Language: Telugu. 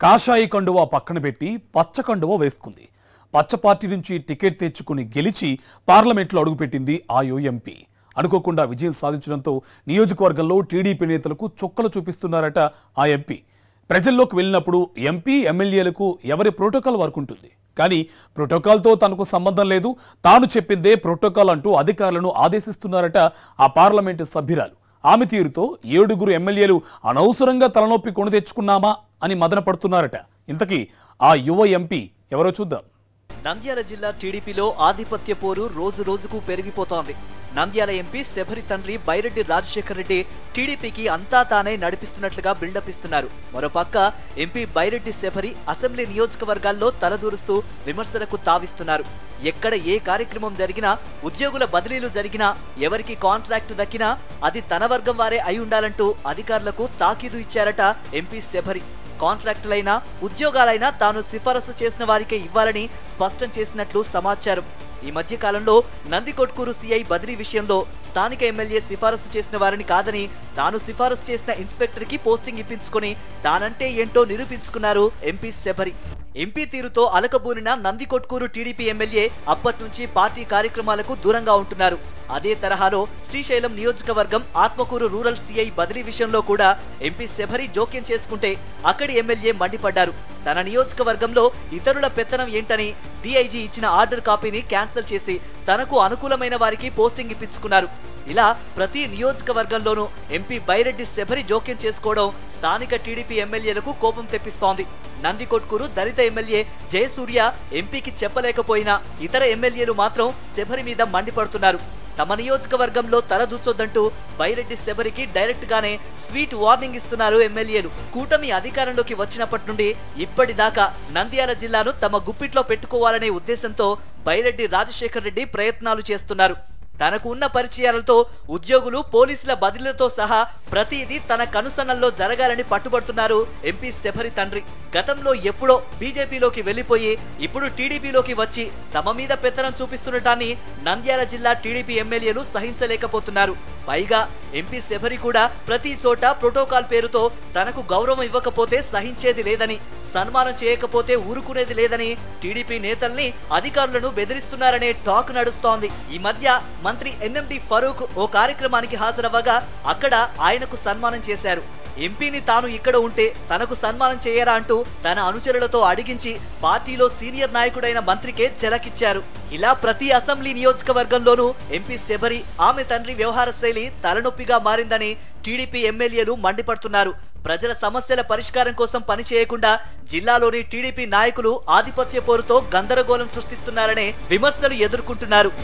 కాషాయి కండువా పక్కన పెట్టి పచ్చ కండువా వేసుకుంది పచ్చ పార్టీ నుంచి టికెట్ తెచ్చుకుని గెలిచి పార్లమెంట్లో అడుగుపెట్టింది ఆయో ఎంపీ అనుకోకుండా విజయం సాధించడంతో నియోజకవర్గంలో టీడీపీ నేతలకు చుక్కలు చూపిస్తున్నారట ఆ ఎంపీ ప్రజల్లోకి వెళ్ళినప్పుడు ఎంపీ ఎమ్మెల్యేలకు ఎవరి ప్రోటోకాల్ వరకు ఉంటుంది కానీ ప్రోటోకాల్తో తనకు సంబంధం లేదు తాను చెప్పిందే ప్రోటోకాల్ అంటూ అధికారులను ఆదేశిస్తున్నారట ఆ పార్లమెంటు సభ్యురాలు ఆమె తీరుతో ఏడుగురు ఎమ్మెల్యేలు అనవసరంగా తలనొప్పి కొని తెచ్చుకున్నామా అని మదన పడుతున్నారట ఇంతకీ ఆ యువ ఎంపీ ఎవరో చూద్దాం నంద్యాల జిల్లా టీడీపీలో ఆధిపత్య పోరు రోజు రోజుకు పెరిగిపోతోంది నంద్యాల ఎంపీ శబరి తండ్రి బైరెడ్డి రాజశేఖర్ రెడ్డి టీడీపీకి అంతా తానే నడిపిస్తున్నట్లుగా బిల్డప్ ఇస్తున్నారు మరోపక్క ఎంపీ బైరెడ్డి శబరి అసెంబ్లీ నియోజకవర్గాల్లో తలదూరుస్తూ విమర్శలకు తావిస్తున్నారు ఎక్కడ ఏ కార్యక్రమం జరిగినా ఉద్యోగుల బదిలీలు జరిగినా ఎవరికి కాంట్రాక్ట్ దక్కినా అది తన వర్గం వారే అయి ఉండాలంటూ అధికారులకు తాకీదు ఇచ్చారట ఎంపీ శబరి కాంట్రాక్టులైనా ఉద్యోగాలైనా తాను సిఫారసు చేసిన వారికే ఇవ్వాలని స్పష్టం చేసినట్లు సమాచారం ఈ మధ్య కాలంలో నందికొట్కూరు సిఐ బదిలీ విషయంలో స్థానిక ఎమ్మెల్యే సిఫారసు చేసిన వారిని కాదని తాను సిఫారసు చేసిన ఇన్స్పెక్టర్ కి పోస్టింగ్ ఇప్పించుకొని తానంటే ఏంటో నిరూపించుకున్నారు ఎంపీ శబరి ఎంపీ తీరుతో అలకబూనిన నందికొట్కూరు టీడీపీ ఎమ్మెల్యే అప్పటి నుంచి పార్టీ కార్యక్రమాలకు దూరంగా ఉంటున్నారు అదే తరహాలో శ్రీశైలం నియోజకవర్గం ఆత్మకూరు రూరల్ సిఐ బదిలీ విషయంలో కూడా ఎంపీ శబరి జోక్యం చేసుకుంటే అక్కడి ఎమ్మెల్యే మండిపడ్డారు తన నియోజకవర్గంలో ఇతరుల పెత్తనం ఏంటని డిఐజీ ఇచ్చిన ఆర్డర్ కాపీని క్యాన్సిల్ చేసి తనకు అనుకూలమైన వారికి పోస్టింగ్ ఇప్పించుకున్నారు ఇలా ప్రతి నియోజకవర్గంలోనూ ఎంపీ బైరెడ్డి శబరి జోక్యం చేసుకోవడం స్థానిక టీడీపీ ఎమ్మెల్యేలకు కోపం తెప్పిస్తోంది నందికొట్కూరు దళిత ఎమ్మెల్యే జయసూర్య ఎంపీకి చెప్పలేకపోయినా ఇతర ఎమ్మెల్యేలు మాత్రం శబరి మీద మండిపడుతున్నారు తమ నియోజకవర్గంలో తలదూచొద్దంటూ బైరెడ్డి శబరికి డైరెక్ట్ గానే స్వీట్ వార్నింగ్ ఇస్తున్నారు ఎమ్మెల్యేలు కూటమి అధికారంలోకి వచ్చినప్పటి నుండి ఇప్పటిదాకా నంద్యాల జిల్లాను తమ గుప్పిట్లో పెట్టుకోవాలనే ఉద్దేశంతో బైరెడ్డి రాజశేఖర్ రెడ్డి ప్రయత్నాలు చేస్తున్నారు తనకు ఉన్న పరిచయాలతో ఉద్యోగులు పోలీసుల బదిలీలతో సహా ప్రతిదీ తన కనుసన్నల్లో జరగాలని పట్టుబడుతున్నారు ఎంపీ శబరి తండ్రి గతంలో ఎప్పుడో బీజేపీలోకి వెళ్లిపోయి ఇప్పుడు టీడీపీలోకి వచ్చి తమ మీద పెత్తనం చూపిస్తుండటాన్ని నంద్యాల జిల్లా టీడీపీ ఎమ్మెల్యేలు సహించలేకపోతున్నారు పైగా ఎంపీ శబరి కూడా ప్రతి చోట ప్రోటోకాల్ పేరుతో తనకు గౌరవం ఇవ్వకపోతే సహించేది లేదని సన్మానం చేయకపోతే ఊరుకునేది లేదని టీడీపీ నేతల్ని అధికారులను బెదిరిస్తున్నారనే టాక్ నడుస్తోంది ఈ మధ్య మంత్రి ఎన్ఎండి ఫరూక్ ఓ కార్యక్రమానికి హాజరవ్వగా అక్కడ ఆయనకు సన్మానం చేశారు ఎంపీని తాను ఇక్కడ ఉంటే తనకు సన్మానం చేయరా అంటూ తన అనుచరులతో అడిగించి పార్టీలో సీనియర్ నాయకుడైన మంత్రికే చెలకిచ్చారు ఇలా ప్రతి అసెంబ్లీ నియోజకవర్గంలోనూ ఎంపీ శబరి ఆమె తండ్రి వ్యవహార శైలి తలనొప్పిగా మారిందని టీడీపీ ఎమ్మెల్యేలు మండిపడుతున్నారు ప్రజల సమస్యల పరిష్కారం కోసం పనిచేయకుండా జిల్లాలోని టీడీపీ నాయకులు ఆధిపత్య పోరుతో గందరగోళం సృష్టిస్తున్నారనే విమర్శలు ఎదుర్కొంటున్నారు